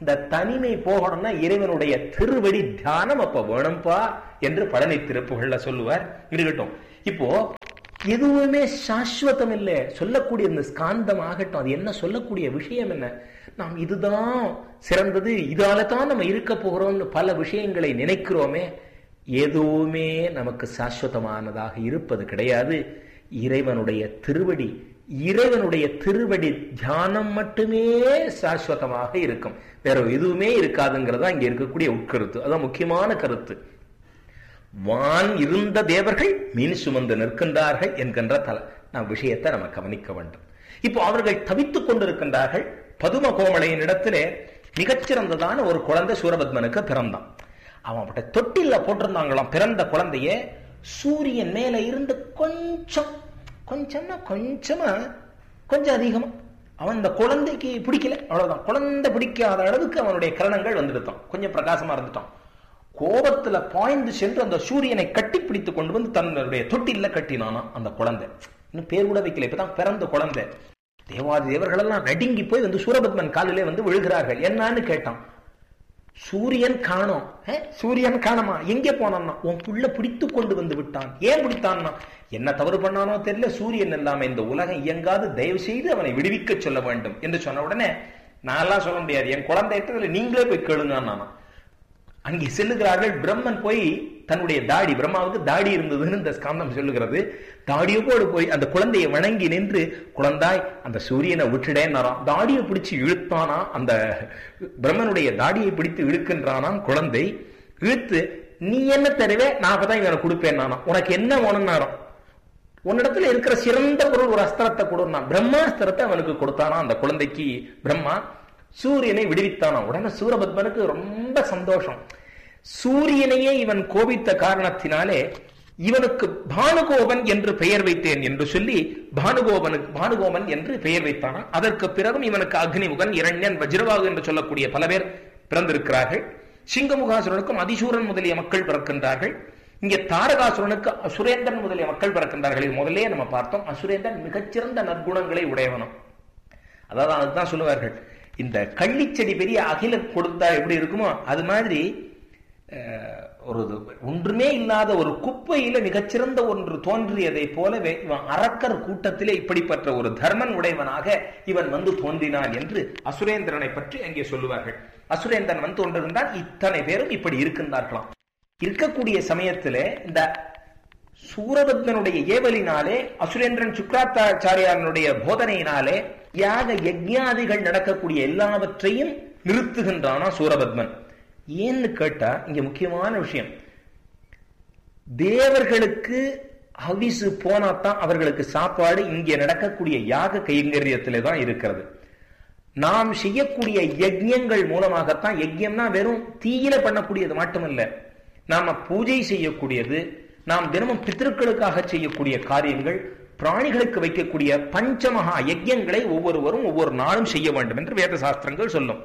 இந்த தனிமை போகணும்னா இறைவனுடைய திருவடி தியானம் அப்ப வேணும்பா என்று பழனி திருப்புகள்ல சொல்லுவார் இருக்கட்டும் இப்போ எதுவுமே சாஸ்வதம் இல்லை சொல்லக்கூடிய இந்த ஸ்காந்தம் ஆகட்டும் அது என்ன சொல்லக்கூடிய விஷயம் என்ன நாம் இதுதான் சிறந்தது இதால தான் நம்ம இருக்க போகிறோம்னு பல விஷயங்களை நினைக்கிறோமே எதுவுமே நமக்கு சாஸ்வதமானதாக இருப்பது கிடையாது இறைவனுடைய திருவடி இறைவனுடைய திருவடி தியானம் மட்டுமே சாஸ்வதமாக இருக்கும் வேற எதுவுமே இருக்காதுங்கிறதா இங்க இருக்கக்கூடிய உட்கருத்து அதான் முக்கியமான கருத்து வான் இருந்த தேவர்கள் மீன் சுமந்து நிற்கின்றார்கள் என்கின்ற தல நான் விஷயத்தை நம்ம கவனிக்க வேண்டும் இப்போ அவர்கள் தவித்துக் கொண்டிருக்கின்றார்கள் பதும கோமலையின் இடத்திலே மிகச்சிறந்ததான ஒரு குழந்தை சூரபத்மனுக்கு பிறந்தான் அவன் அவட்ட தொட்டில போட்டிருந்தாங்களாம் பிறந்த குழந்தைய சூரியன் மேல இருந்து கொஞ்சம் கொஞ்சம்னா கொஞ்சமா கொஞ்சம் அதிகமா அவன் இந்த குழந்தைக்கு பிடிக்கல அவ்வளவுதான் குழந்தை பிடிக்காத அளவுக்கு அவனுடைய கிரணங்கள் வந்துடுத்தான் கொஞ்சம் பிரகாசமா இருந்துட்டான் கோபத்துல பாய்ந்து சென்று அந்த சூரியனை கட்டி பிடித்து கொண்டு வந்து தன்னுடைய தொட்டில கட்டினானா அந்த குழந்தை இன்னும் பேர் கூட வைக்கல இப்பதான் பிறந்த குழந்தை தேவாதி தேவர்கள் எல்லாம் நடுங்கி போய் வந்து சூரபத்மன் காலிலே வந்து விழுகிறார்கள் என்னன்னு கேட்டான் சூரியன் காணோம் சூரியன் காணமா எங்க போனான்னா உன் புள்ள பிடித்து கொண்டு வந்து விட்டான் ஏன் பிடித்தான்னா என்ன தவறு பண்ணானோ தெரியல சூரியன் இல்லாம இந்த உலகம் இயங்காது தயவு செய்து அவனை விடுவிக்க சொல்ல வேண்டும் என்று சொன்ன உடனே நான் சொல்ல முடியாது என் குழந்தை நீங்களே போய் கேளுங்க நானா அங்கே செல்லுகிறார்கள் பிரம்மன் போய் தன்னுடைய தாடி பிரம்மாவுக்கு தாடி இருந்ததுன்னு இந்த ஸ்காந்தம் சொல்லுகிறது தாடியோடு போய் அந்த குழந்தையை வணங்கி நின்று குழந்தாய் அந்த சூரியனை விட்டுடேன்னாராம் தாடியை பிடிச்சு இழுத்தானா அந்த பிரம்மனுடைய தாடியை பிடித்து இழுக்கின்றானாம் குழந்தை இழுத்து நீ என்ன தருவே நான் அப்பதான் இவனை கொடுப்பேன் நானா உனக்கு என்ன வேணும்னாராம் உன்னிடத்துல இருக்கிற சிறந்த பொருள் ஒரு அஸ்திரத்தை கொடுனா பிரம்மாஸ்திரத்தை அவனுக்கு கொடுத்தானா அந்த குழந்தைக்கு பிரம்மா சூரியனை விடுவித்தானா உடனே சூரபத்மனுக்கு ரொம்ப சந்தோஷம் சூரியனையே இவன் கோபித்த காரணத்தினாலே இவனுக்கு பானுகோபன் என்று பெயர் வைத்தேன் என்று சொல்லி பானுகோபனுக்கு பானுகோபன் என்று பெயர் வைத்தானா அதற்கு பிறகும் இவனுக்கு அக்னிமுகன் இரண்யன் வஜ்ரவாகு என்று சொல்லக்கூடிய பல பேர் பிறந்திருக்கிறார்கள் சிங்கமுகாசுரனுக்கும் அதிசூரன் முதலிய மக்கள் பிறக்கின்றார்கள் இங்கே தாரகாசுரனுக்கு அசுரேந்திரன் முதலிய மக்கள் பிறக்கின்றார்கள் இது முதலே நம்ம பார்த்தோம் அசுரேந்திரன் மிகச்சிறந்த நற்குணங்களை உடையவனும் அதாவது அதுதான் சொல்லுவார்கள் இந்த கள்ளிச்செடி பெரிய அகில கொடுத்தா எப்படி இருக்குமோ அது மாதிரி ஒரு ஒன்றுமே இல்லாத ஒரு குப்பையில மிகச்சிறந்த ஒன்று தோன்றியதை போலவே இவன் அரக்கர் கூட்டத்திலே இப்படிப்பட்ட ஒரு தர்மன் உடையவனாக இவன் வந்து தோன்றினான் என்று அசுரேந்திரனை பற்றி அங்கே சொல்லுவார்கள் அசுரேந்திரன் வந்து தோன்றுகின்றான் இத்தனை பேரும் இப்படி இருக்கின்றார்களாம் இருக்கக்கூடிய சமயத்துல இந்த சூரபத்மனுடைய ஏவலினாலே அசுரேந்திரன் சுக்ராத்தாச்சாரியாரனுடைய போதனையினாலே யாக யஜ்ஞாதிகள் நடக்கக்கூடிய எல்லாவற்றையும் நிறுத்துகின்றானா சூரபத்மன் ஏன்னு கேட்டா இங்க முக்கியமான விஷயம் தேவர்களுக்கு ஹவிசு போனாதான் அவர்களுக்கு சாப்பாடு இங்கே நடக்கக்கூடிய யாக கைங்கரியத்திலே தான் இருக்கிறது நாம் செய்யக்கூடிய யஜ்யங்கள் மூலமாகத்தான் யஜ்யம்னா வெறும் தீயில பண்ணக்கூடியது மட்டுமல்ல நாம பூஜை செய்யக்கூடியது நாம் தினமும் பித்திருக்களுக்காக செய்யக்கூடிய காரியங்கள் பிராணிகளுக்கு வைக்கக்கூடிய பஞ்சமகா யஜ்யங்களை ஒவ்வொருவரும் ஒவ்வொரு நாளும் செய்ய வேண்டும் என்று வேத சாஸ்திரங்கள் சொல்லும்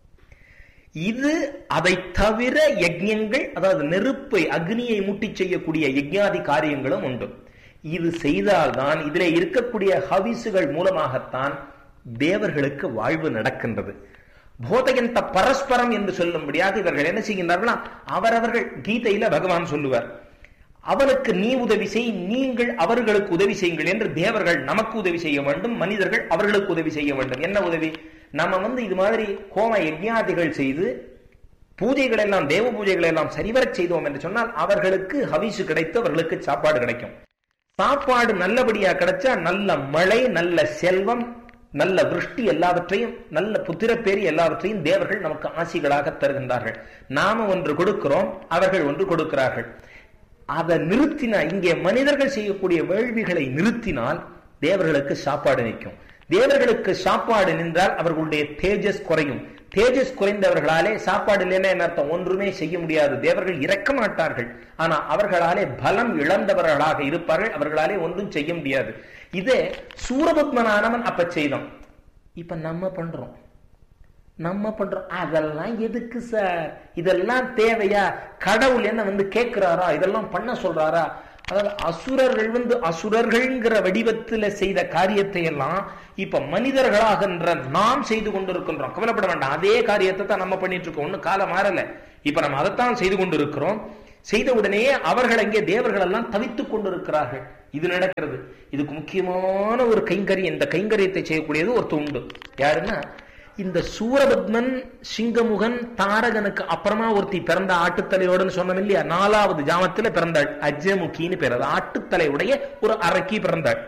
இது அதை தவிர யஜ்யங்கள் அதாவது நெருப்பை அக்னியை மூட்டி செய்யக்கூடிய யஜ்யாதி காரியங்களும் உண்டு இது செய்தால்தான் இதிலே இருக்கக்கூடிய ஹவிசுகள் மூலமாகத்தான் தேவர்களுக்கு வாழ்வு நடக்கின்றது போதகந்த பரஸ்பரம் என்று சொல்லும்படியாக இவர்கள் என்ன செய்கின்றார்களா அவரவர்கள் கீதையில பகவான் சொல்லுவார் அவனுக்கு நீ உதவி செய் நீங்கள் அவர்களுக்கு உதவி செய்யுங்கள் என்று தேவர்கள் நமக்கு உதவி செய்ய வேண்டும் மனிதர்கள் அவர்களுக்கு உதவி செய்ய வேண்டும் என்ன உதவி நம்ம வந்து இது மாதிரி கோம யஜ்ஞாதிகள் செய்து பூஜைகள் எல்லாம் தேவ பூஜைகள் எல்லாம் சரிவரச் செய்தோம் என்று சொன்னால் அவர்களுக்கு ஹவிசு கிடைத்து அவர்களுக்கு சாப்பாடு கிடைக்கும் சாப்பாடு நல்லபடியா கிடைச்சா நல்ல மழை நல்ல செல்வம் நல்ல விருஷ்டி எல்லாவற்றையும் நல்ல புத்திரப்பேரி எல்லாவற்றையும் தேவர்கள் நமக்கு ஆசிகளாக தருகின்றார்கள் நாம ஒன்று கொடுக்கிறோம் அவர்கள் ஒன்று கொடுக்கிறார்கள் அதை நிறுத்தினா இங்கே மனிதர்கள் செய்யக்கூடிய வேள்விகளை நிறுத்தினால் தேவர்களுக்கு சாப்பாடு நிற்கும் தேவர்களுக்கு சாப்பாடு நின்றால் அவர்களுடைய தேஜஸ் குறையும் தேஜஸ் குறைந்தவர்களாலே சாப்பாடு இல்லைன்னா என்ன அர்த்தம் ஒன்றுமே செய்ய முடியாது தேவர்கள் இறக்க மாட்டார்கள் ஆனா அவர்களாலே பலம் இழந்தவர்களாக இருப்பார்கள் அவர்களாலே ஒன்றும் செய்ய முடியாது இதே சூரபத்மனானவன் அப்ப செய்தோம் இப்ப நம்ம பண்றோம் நம்ம பண்றோம் அதெல்லாம் எதுக்கு சார் இதெல்லாம் தேவையா கடவுள் என்ன வந்து கேட்கிறாரா இதெல்லாம் பண்ண சொல்றாரா அதாவது அசுரர்கள் வந்து அசுரர்கள்ங்கிற வடிவத்துல செய்த காரியத்தை எல்லாம் இப்ப மனிதர்களாகின்ற நாம் செய்து கொண்டிருக்கின்றோம் கவலைப்பட வேண்டாம் அதே காரியத்தை தான் நம்ம பண்ணிட்டு இருக்கோம் ஒன்னும் காலம் மாறல இப்ப நம்ம அதைத்தான் செய்து கொண்டிருக்கிறோம் செய்த உடனேயே அவர்கள் அங்கே தேவர்கள் எல்லாம் தவித்துக் கொண்டிருக்கிறார்கள் இது நடக்கிறது இதுக்கு முக்கியமான ஒரு கைங்கரியம் இந்த கைங்கரியத்தை செய்யக்கூடியது ஒரு துண்டு யாருன்னா இந்த சூரபத்மன் சிங்கமுகன் தாரகனுக்கு அப்புறமா ஒருத்தி பிறந்த ஆட்டுத்தலையோடுன்னு சொன்னோம் இல்லையா நாலாவது ஜாமத்துல பிறந்தாள் அஜமுகின்னு பேர் அது ஆட்டுத்தலையுடைய ஒரு அரக்கி பிறந்தாள்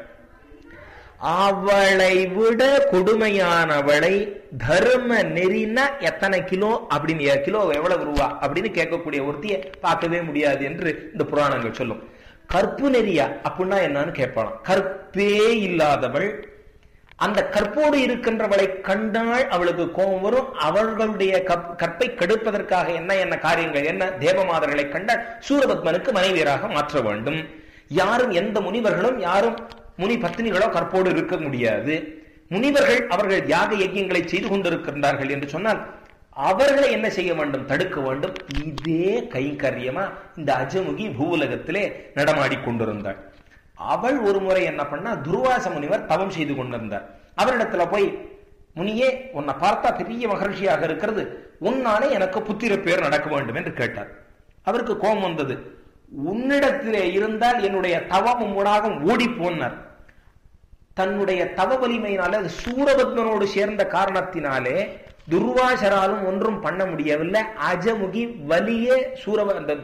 அவளை விட கொடுமையானவளை தர்ம நெறினா எத்தனை கிலோ அப்படின்னு கிலோ எவ்வளவு ரூபா அப்படின்னு கேட்கக்கூடிய ஒருத்திய பார்க்கவே முடியாது என்று இந்த புராணங்கள் சொல்லும் கற்பு நெறியா அப்படின்னா என்னன்னு கேட்பாளாம் கற்பே இல்லாதவள் அந்த கற்போடு இருக்கின்றவளை கண்டால் அவளுக்கு கோபம் வரும் அவர்களுடைய கற்பை கெடுப்பதற்காக என்ன என்ன காரியங்கள் என்ன தேவமாதர்களை கண்டால் சூரபத்மனுக்கு மனைவியராக மாற்ற வேண்டும் யாரும் எந்த முனிவர்களும் யாரும் முனி பத்தினிகளோ கற்போடு இருக்க முடியாது முனிவர்கள் அவர்கள் யாக யஜ்யங்களை செய்து கொண்டிருக்கின்றார்கள் என்று சொன்னால் அவர்களை என்ன செய்ய வேண்டும் தடுக்க வேண்டும் இதே கைங்கரியமா இந்த அஜமுகி பூவுலகத்திலே நடமாடி கொண்டிருந்தாள் அவள் ஒரு முறை என்ன பண்ணா துர்வாச முனிவர் தவம் செய்து கொண்டிருந்தார் அவரிடத்துல போய் முனியே உன்னை பார்த்தா பெரிய மகர்ஷியாக இருக்கிறது உன்னாலே எனக்கு புத்திர பேர் நடக்க வேண்டும் என்று கேட்டார் அவருக்கு கோபம் வந்தது உன்னிடத்திலே இருந்தால் என்னுடைய தவமும் உணாகம் ஓடி போனார் தன்னுடைய தவ வலிமையினாலே அது சூரபத்மனோடு சேர்ந்த காரணத்தினாலே துர்வாசராலும் ஒன்றும் பண்ண முடியவில்லை அஜமுகி வலியே சூரவ அந்த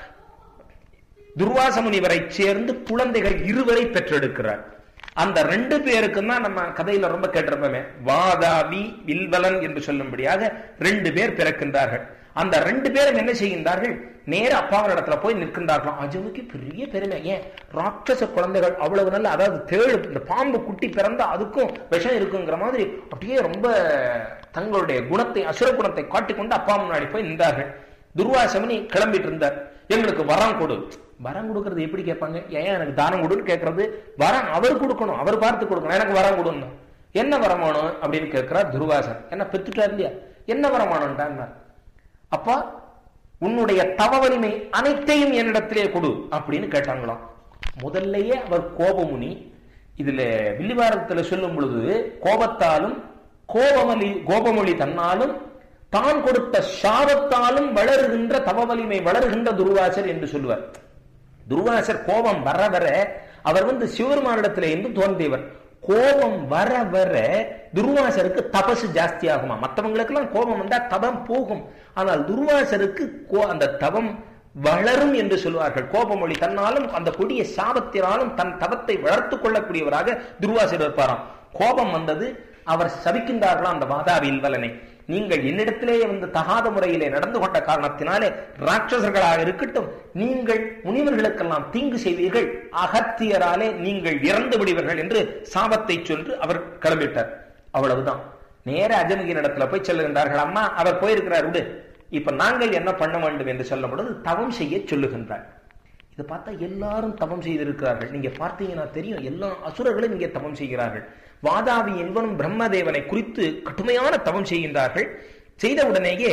துர்வாச முனிவரை சேர்ந்து குழந்தைகள் இருவரை பெற்றெடுக்கிறார் அந்த ரெண்டு பேருக்கும் தான் நம்ம கதையில ரொம்ப கேட்டிருப்போமே வாதாவி வில்வலன் என்று சொல்லும்படியாக ரெண்டு பேர் பிறக்கின்றார்கள் அந்த ரெண்டு பேரும் என்ன செய்கின்றார்கள் நேர அப்பாவின் இடத்துல போய் நிற்கின்றார்களாம் அஜமுக்கு பெரிய பெருமை ஏன் ராட்சச குழந்தைகள் அவ்வளவு நல்ல அதாவது தேழு இந்த பாம்பு குட்டி பிறந்தா அதுக்கும் விஷம் இருக்குங்கிற மாதிரி அப்படியே ரொம்ப தங்களுடைய குணத்தை அசுர குணத்தை காட்டிக்கொண்டு அப்பா முன்னாடி போய் நின்றார்கள் துர்வாசமனி கிளம்பிட்டு இருந்தார் எங்களுக்கு வரம் கொடு வரம் கொடுக்கறது எப்படி கேட்பாங்க ஏன் எனக்கு தானம் கொடுன்னு கேட்கறது வரம் அவர் கொடுக்கணும் அவர் பார்த்து கொடுக்கணும் எனக்கு வரம் கொடுன்னு என்ன வரமானம் அப்படின்னு கேட்கிறார் துர்வாசன் என்ன பெத்துட்டார் இல்லையா என்ன வரமானம்டான் அப்பா உன்னுடைய தவ வலிமை அனைத்தையும் என்னிடத்திலே கொடு அப்படின்னு கேட்டாங்களாம் முதல்லயே அவர் கோபமுனி இதுல வில்லிவாரத்துல சொல்லும் பொழுது கோபத்தாலும் கோபமொழி கோபமொழி தன்னாலும் தான் கொடுத்த சாபத்தாலும் வளருகின்ற தவ வலிமை வளருகின்ற துர்வாசர் என்று சொல்லுவார் துர்வாசர் கோபம் வர வர அவர் வந்து சிவருமானிடத்திலே இருந்து தோன்றியவர் கோபம் வர வர துர்வாசருக்கு தபசு ஜாஸ்தி ஆகுமா மற்றவங்களுக்கு எல்லாம் கோபம் வந்தா தபம் போகும் ஆனால் துர்வாசருக்கு அந்த தவம் வளரும் என்று சொல்வார்கள் கோபமொழி தன்னாலும் அந்த கொடிய சாபத்தினாலும் தன் தவத்தை வளர்த்துக் கொள்ளக்கூடியவராக துர்வாசர் இருப்பாராம் கோபம் வந்தது அவர் சபிக்கின்றார்களா அந்த வாதாவில் வலனை நீங்கள் என்னிடத்திலேயே வந்து தகாத முறையிலே நடந்து கொண்ட காரணத்தினாலே ராட்சசர்களாக இருக்கட்டும் நீங்கள் முனிவர்களுக்கெல்லாம் தீங்கு செய்வீர்கள் அகத்தியராலே நீங்கள் இறந்து விடுவீர்கள் என்று சாபத்தை சொல்லி அவர் கிளம்பிட்டார் அவ்வளவுதான் நேர அஜமுகின் இடத்துல போய் சொல்லுகின்றார்கள் அம்மா அவர் போயிருக்கிறார் விடு இப்ப நாங்கள் என்ன பண்ண வேண்டும் என்று சொல்லும் பொழுது தவம் செய்ய சொல்லுகின்றார் இதை பார்த்தா எல்லாரும் தவம் செய்திருக்கிறார்கள் நீங்க பார்த்தீங்கன்னா தெரியும் எல்லா அசுரர்களும் இங்கே தவம் செய்கிறார்கள் வாதாவி என்பனும் பிரம்மதேவனை குறித்து கடுமையான தவம் செய்கின்றார்கள் செய்த உடனேயே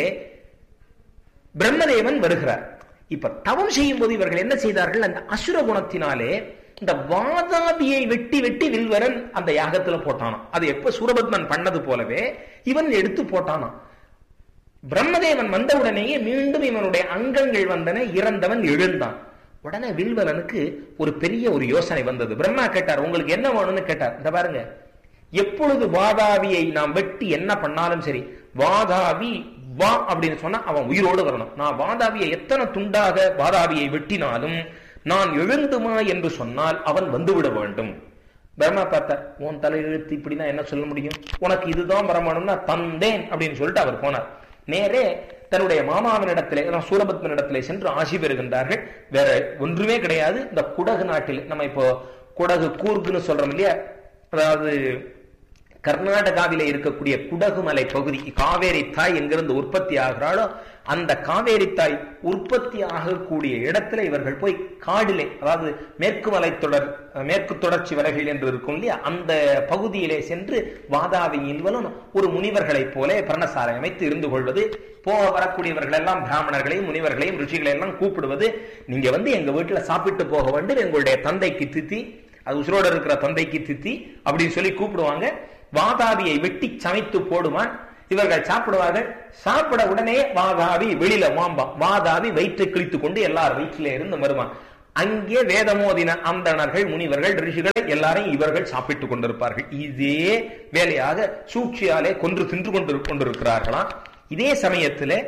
பிரம்மதேவன் வருகிறார் இப்ப தவம் செய்யும் போது இவர்கள் என்ன செய்தார்கள் அந்த அசுர குணத்தினாலே இந்த வாதாபியை வெட்டி வெட்டி வில்வரன் அந்த யாகத்துல போட்டானாம் அது எப்ப சூரபத்மன் பண்ணது போலவே இவன் எடுத்து போட்டானாம் பிரம்மதேவன் வந்த உடனேயே மீண்டும் இவனுடைய அங்கங்கள் வந்தன இறந்தவன் எழுந்தான் உடனே வில்வலனுக்கு ஒரு பெரிய ஒரு யோசனை வந்தது பிரம்மா கேட்டார் உங்களுக்கு என்ன வேணும்னு கேட்டார் இந்த பாருங்க எப்பொழுது வாதாவியை நாம் வெட்டி என்ன பண்ணாலும் சரி வாதாவி வா அப்படின்னு சொன்னா அவன் உயிரோடு வரணும் நான் வாதாவியை எத்தனை துண்டாக வாதாவியை வெட்டினாலும் நான் எழுந்துமா என்று சொன்னால் அவன் வந்துவிட வேண்டும் பிரம்மா பார்த்தார் உன் தலையெழுத்து இப்படின்னா என்ன சொல்ல முடியும் உனக்கு இதுதான் வரமானும்னா தந்தேன் அப்படின்னு சொல்லிட்டு அவர் போனார் நேரே தன்னுடைய மாமாவினிடத்திலே சூரபத்மனிடத்திலே சென்று ஆசி பெறுகின்றார்கள் வேற ஒன்றுமே கிடையாது இந்த குடகு நாட்டில் நம்ம இப்போ குடகு கூர்க்குன்னு சொல்றோம் இல்லையா அதாவது கர்நாடகாவிலே இருக்கக்கூடிய குடகுமலை பகுதி காவேரி தாய் எங்கிருந்து உற்பத்தி ஆகிறாளோ அந்த காவேரி தாய் உற்பத்தி ஆகக்கூடிய இடத்துல இவர்கள் போய் காடிலே அதாவது மேற்கு மலை தொடர் மேற்கு தொடர்ச்சி வலைகள் என்று இருக்கும் இல்லையா அந்த பகுதியிலே சென்று வாதாவியில்வலும் ஒரு முனிவர்களைப் போல பர்ணசாலை அமைத்து இருந்து கொள்வது போக வரக்கூடியவர்கள் எல்லாம் பிராமணர்களையும் முனிவர்களையும் ரிஷிகளை எல்லாம் கூப்பிடுவது நீங்க வந்து எங்க வீட்டுல சாப்பிட்டு போக வேண்டும் எங்களுடைய தந்தைக்கு தித்தி அது உசுரோட இருக்கிற தந்தைக்கு தித்தி அப்படின்னு சொல்லி கூப்பிடுவாங்க வாதாபியை வெட்டி சமைத்து போடுவான் இவர்கள் சாப்பிடுவார்கள் சாப்பிட உடனே வாதாபி வெளியில மாம்பா வாதாபி வயிற்றை கிழித்துக் கொண்டு எல்லார் வயிற்றிலே இருந்து வருவான் அங்கே வேதமோதின அந்தணர்கள் முனிவர்கள் ரிஷிகள் எல்லாரையும் இவர்கள் சாப்பிட்டுக் கொண்டிருப்பார்கள் இதே வேலையாக சூழ்ச்சியாலே கொன்று தின்று கொண்டு கொண்டிருக்கிறார்களாம் இதே சமயத்திலே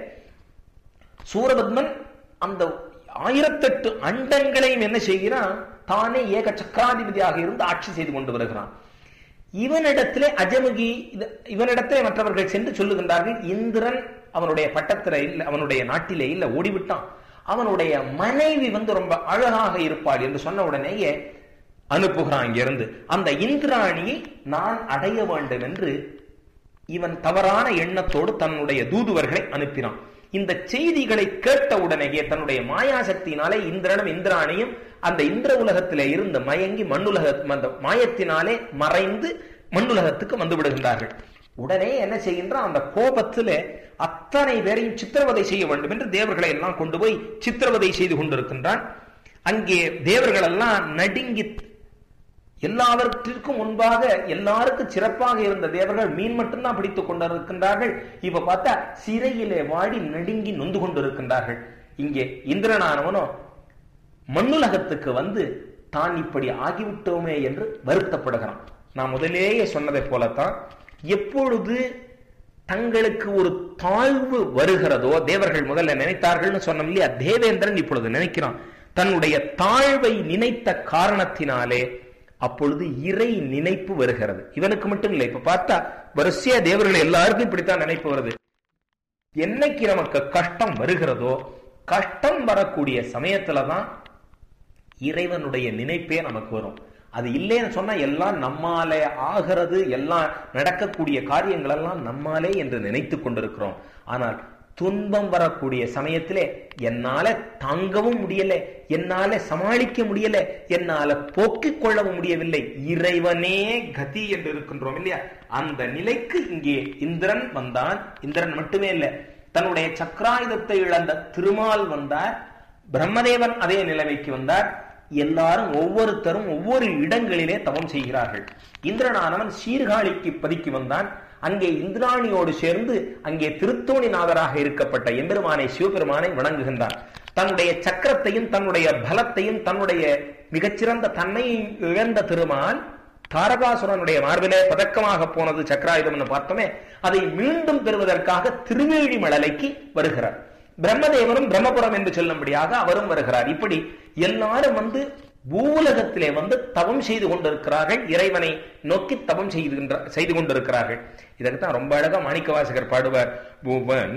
சூரபத்மன் அந்த ஆயிரத்தெட்டு அண்டங்களையும் என்ன செய்கிறான் தானே ஏக சக்கராதிபதியாக இருந்து ஆட்சி செய்து கொண்டு வருகிறான் இவனிடத்திலே அஜமுகி இவனிடத்திலே மற்றவர்கள் சென்று சொல்லுகின்றார்கள் இந்திரன் அவனுடைய பட்டத்தில இல்ல அவனுடைய நாட்டிலே இல்ல ஓடிவிட்டான் அவனுடைய மனைவி வந்து ரொம்ப அழகாக இருப்பாள் என்று சொன்ன உடனேயே அனுப்புகிறான் இங்கிருந்து அந்த இந்திராணியை நான் அடைய வேண்டும் என்று இவன் தவறான எண்ணத்தோடு தன்னுடைய தூதுவர்களை அனுப்பினான் இந்த செய்திகளை கேட்ட உடனேயே தன்னுடைய மாயாசக்தியினாலே இந்திரனும் இந்திராணியும் அந்த இந்திர உலகத்திலே இருந்து மயங்கி மண்ணுலக அந்த மாயத்தினாலே மறைந்து மண்ணுலகத்துக்கு வந்து விடுகின்றார்கள் உடனே என்ன செய்கின்றான் அந்த கோபத்திலே அத்தனை பேரையும் சித்திரவதை செய்ய வேண்டும் என்று தேவர்களை எல்லாம் கொண்டு போய் சித்திரவதை செய்து கொண்டிருக்கின்றான் அங்கே தேவர்கள் எல்லாம் நடுங்கி எல்லாவற்றிற்கும் முன்பாக எல்லாருக்கும் சிறப்பாக இருந்த தேவர்கள் மீன் மட்டும்தான் பிடித்துக் கொண்டிருக்கின்றார்கள் இப்ப பார்த்தா சிறையிலே வாடி நடுங்கி நொந்து கொண்டிருக்கின்றார்கள் இங்கே இந்திரனானவனோ மண்ணுலகத்துக்கு வந்து தான் இப்படி ஆகிவிட்டோமே என்று வருத்தப்படுகிறான் நான் முதலேயே சொன்னதை போலத்தான் எப்பொழுது தங்களுக்கு ஒரு தாழ்வு வருகிறதோ தேவர்கள் முதல்ல நினைத்தார்கள்னு சொன்னோம் இல்லையா தேவேந்திரன் இப்பொழுது நினைக்கிறான் தன்னுடைய தாழ்வை நினைத்த காரணத்தினாலே அப்பொழுது இறை நினைப்பு வருகிறது இவனுக்கு மட்டும் இல்லை இப்ப பார்த்தா வரிசையா தேவர்கள் எல்லாருக்கும் இப்படித்தான் நினைப்பு வருது என்னைக்கு நமக்கு கஷ்டம் வருகிறதோ கஷ்டம் வரக்கூடிய சமயத்துலதான் இறைவனுடைய நினைப்பே நமக்கு வரும் அது இல்லைன்னு சொன்னா எல்லாம் நம்மாலே ஆகிறது எல்லாம் நடக்கக்கூடிய காரியங்கள் எல்லாம் நம்மாலே என்று நினைத்து கொண்டிருக்கிறோம் ஆனால் துன்பம் வரக்கூடிய சமயத்திலே என்னால தாங்கவும் முடியல என்னால சமாளிக்க முடியல என்னால போக்கிக் கொள்ளவும் முடியவில்லை இறைவனே கதி என்று இருக்கின்றோம் இல்லையா அந்த நிலைக்கு இங்கே இந்திரன் வந்தான் இந்திரன் மட்டுமே இல்ல தன்னுடைய சக்கராயுதத்தை இழந்த திருமால் வந்தார் பிரம்மதேவன் அதே நிலைமைக்கு வந்தார் எல்லாரும் ஒவ்வொருத்தரும் ஒவ்வொரு இடங்களிலே தவம் செய்கிறார்கள் இந்திரனானவன் சீர்காழிக்கு பதுக்கி வந்தான் அங்கே இந்திராணியோடு சேர்ந்து அங்கே திருத்தோணிநாதராக இருக்கப்பட்ட எம்பெருமானை சிவபெருமானை வணங்குகின்றான் தன்னுடைய சக்கரத்தையும் தன்னுடைய பலத்தையும் தன்னுடைய மிகச்சிறந்த தன்மையை இழந்த திருமால் தாரகாசுரனுடைய மார்பிலே பதக்கமாக போனது சக்கராயுதம் பார்த்தோமே அதை மீண்டும் பெறுவதற்காக திருவேழி மழலைக்கு வருகிறார் பிரம்மதேவரும் பிரம்மபுரம் என்று சொல்லும்படியாக அவரும் வருகிறார் இப்படி எல்லாரும் வந்து பூவுலகத்திலே வந்து தவம் செய்து கொண்டிருக்கிறார்கள் இறைவனை நோக்கி தவம் செய்து செய்து கொண்டிருக்கிறார்கள் இதற்கு தான் ரொம்ப அழகா மாணிக்க வாசகர் பாடுவார் பூவ